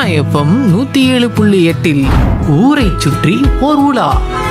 FM நூத்தி ஏழு புள்ளி எட்டில் ஊரை சுற்றி ஓர் உலா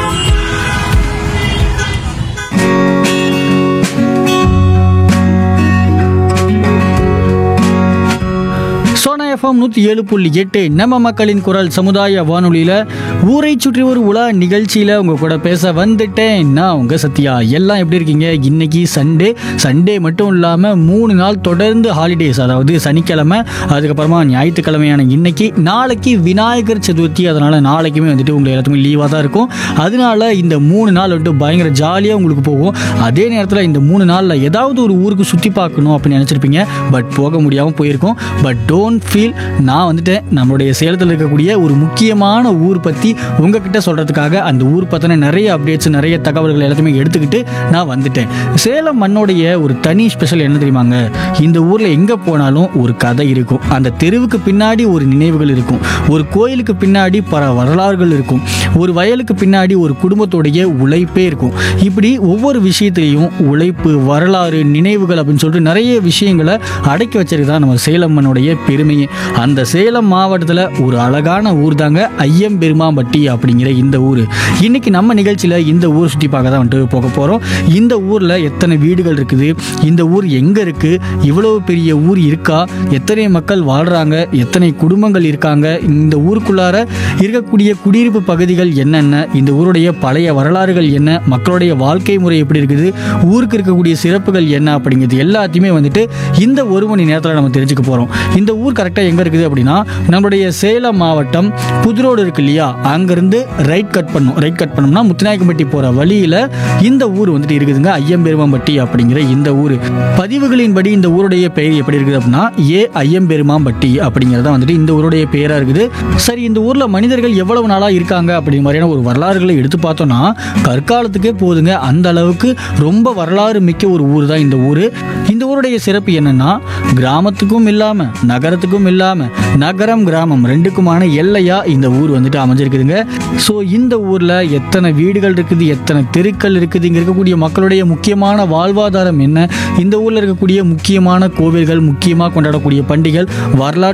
சோனா எஃப்எம் நூற்றி ஏழு புள்ளி எட்டு நம்ம மக்களின் குரல் சமுதாய வானொலியில் ஊரை சுற்றி ஒரு உலா நிகழ்ச்சியில் உங்கள் கூட பேச வந்துட்டேன் நான் உங்கள் சத்யா எல்லாம் எப்படி இருக்கீங்க இன்னைக்கு சண்டே சண்டே மட்டும் இல்லாமல் மூணு நாள் தொடர்ந்து ஹாலிடேஸ் அதாவது சனிக்கிழமை அதுக்கப்புறமா ஞாயிற்றுக்கிழமையான இன்னைக்கு நாளைக்கு விநாயகர் சதுர்த்தி அதனால் நாளைக்குமே வந்துட்டு உங்களுக்கு எல்லாத்துக்குமே லீவாக தான் இருக்கும் அதனால இந்த மூணு நாள் வந்துட்டு பயங்கர ஜாலியாக உங்களுக்கு போகும் அதே நேரத்தில் இந்த மூணு நாளில் ஏதாவது ஒரு ஊருக்கு சுற்றி பார்க்கணும் அப்படின்னு நினச்சிருப்பீங்க பட் போக முடியாமல் போயிருக்கோம் பட் டோன்ட் ஃபீல் நான் வந்துட்டேன் நம்மளுடைய சேலத்தில் இருக்கக்கூடிய ஒரு முக்கியமான ஊர் பற்றி உங்ககிட்ட சொல்கிறதுக்காக அந்த ஊர் பற்றின நிறைய அப்டேட்ஸ் நிறைய தகவல்கள் எல்லாத்தையுமே எடுத்துக்கிட்டு நான் வந்துட்டேன் சேலம் மண்ணோடைய ஒரு தனி ஸ்பெஷல் என்ன தெரியுமாங்க இந்த ஊரில் எங்கே போனாலும் ஒரு கதை இருக்கும் அந்த தெருவுக்கு பின்னாடி ஒரு நினைவுகள் இருக்கும் ஒரு கோயிலுக்கு பின்னாடி பல வரலாறுகள் இருக்கும் ஒரு வயலுக்கு பின்னாடி ஒரு குடும்பத்துடைய உழைப்பே இருக்கும் இப்படி ஒவ்வொரு விஷயத்திலையும் உழைப்பு வரலாறு நினைவுகள் அப்படின்னு சொல்லிட்டு நிறைய விஷயங்களை அடக்கி வச்சிருக்கு தான் நம்ம சேலம் மண்ணுடைய பெருமையே அந்த சேலம் மாவட்டத்தில் ஒரு அழகான ஊர் தாங்க ஐயம்பெருமாம்பட்டி அப்படிங்கிற இந்த ஊர் இன்னைக்கு நம்ம நிகழ்ச்சியில் இந்த ஊர் சுற்றி பார்க்க தான் வந்துட்டு போக போகிறோம் இந்த ஊரில் எத்தனை வீடுகள் இருக்குது இந்த ஊர் எங்கே இருக்குது இவ்வளவு பெரிய ஊர் இருக்கா எத்தனை மக்கள் வாழ்கிறாங்க எத்தனை குடும்பங்கள் இருக்காங்க இந்த ஊருக்குள்ளார இருக்கக்கூடிய குடியிருப்பு பகுதிகள் என்னென்ன இந்த ஊருடைய பழைய வரலாறுகள் என்ன மக்களுடைய வாழ்க்கை முறை எப்படி இருக்குது ஊருக்கு இருக்கக்கூடிய சிறப்புகள் என்ன அப்படிங்கிறது எல்லாத்தையுமே வந்துட்டு இந்த ஒரு மணி நேரத்தில் நம்ம தெரிஞ்சுக்க போகிறோம் இந்த ஊர் கரெக்டாக எங்கே இருக்குது அப்படின்னா நம்மளுடைய சேலம் மாவட்டம் புதுரோடு இருக்கு இல்லையா அங்கேருந்து ரைட் கட் பண்ணும் ரைட் கட் பண்ணோம்னா முத்துநாயக்கம்பட்டி போகிற வழியில் இந்த ஊர் வந்துட்டு இருக்குதுங்க ஐயம்பெருமாம்பட்டி அப்படிங்கிற இந்த ஊர் பதிவுகளின்படி இந்த ஊருடைய பெயர் எப்படி இருக்குது அப்படின்னா ஏ ஐயம்பெருமாம்பட்டி அப்படிங்கிறது தான் வந்துட்டு இந்த ஊருடைய பெயராக இருக்குது சரி இந்த ஊரில் மனிதர்கள் எவ்வளவு நாளாக இருக்காங்க அப்படிங்கிற மாதிரியான ஒரு வரலாறுகளை எடுத்து பார்த்தோம்னா கற்காலத்துக்கே போதுங்க அந்த அளவுக்கு ரொம்ப வரலாறு மிக்க ஒரு ஊர் தான் இந்த ஊர் இந்த ஊருடைய சிறப்பு என்னன்னா கிராமத்துக்கும் இல்லாமல் நகரத்துக்கும் இல்லாமல் நகரம் கிராமம் ரெண்டுக்குமான எல்லையா இந்த ஊர் வந்துட்டு அமைஞ்சிருக்குதுங்க ஸோ இந்த ஊரில் எத்தனை வீடுகள் இருக்குது எத்தனை தெருக்கள் இருக்குது இங்கே இருக்கக்கூடிய மக்களுடைய முக்கியமான வாழ்வாதாரம் என்ன இந்த ஊரில் இருக்கக்கூடிய முக்கியமான கோவில்கள் முக்கியமாக கொண்டாடக்கூடிய பண்டிகைகள் வரலாற்று